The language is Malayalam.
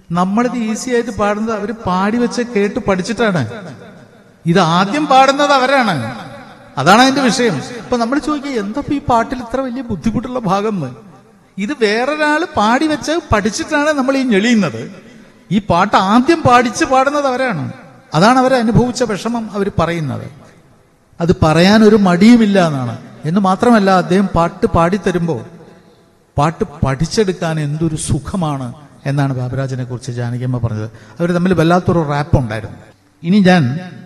നമ്മളിത് ഈസി ആയിട്ട് പാടുന്നത് അവര് പാടി വെച്ച് കേട്ട് പഠിച്ചിട്ടാണ് ഇത് ആദ്യം പാടുന്നത് അവരാണ് അതാണ് അതിന്റെ വിഷയം ഇപ്പൊ നമ്മൾ ചോദിക്കുക എന്താ ഇപ്പൊ ഈ പാട്ടിൽ ഇത്ര വലിയ ബുദ്ധിമുട്ടുള്ള ഭാഗം എന്ന് ഇത് വേറൊരാള് പാടി വെച്ച് പഠിച്ചിട്ടാണ് നമ്മൾ ഈ ഞെളിയുന്നത് ഈ പാട്ട് ആദ്യം പാടിച്ച് പാടുന്നത് അവരാണ് അതാണ് അവർ അനുഭവിച്ച വിഷമം അവർ പറയുന്നത് അത് പറയാൻ ഒരു മടിയുമില്ല എന്നാണ് എന്ന് മാത്രമല്ല അദ്ദേഹം പാട്ട് പാടിത്തരുമ്പോൾ പാട്ട് പഠിച്ചെടുക്കാൻ എന്തൊരു സുഖമാണ് എന്നാണ് ബാബുരാജിനെ കുറിച്ച് ജാനകിയമ്മ പറഞ്ഞത് അവർ തമ്മിൽ വല്ലാത്തൊരു റാപ്പ് ഉണ്ടായിരുന്നു ഇനി ഞാൻ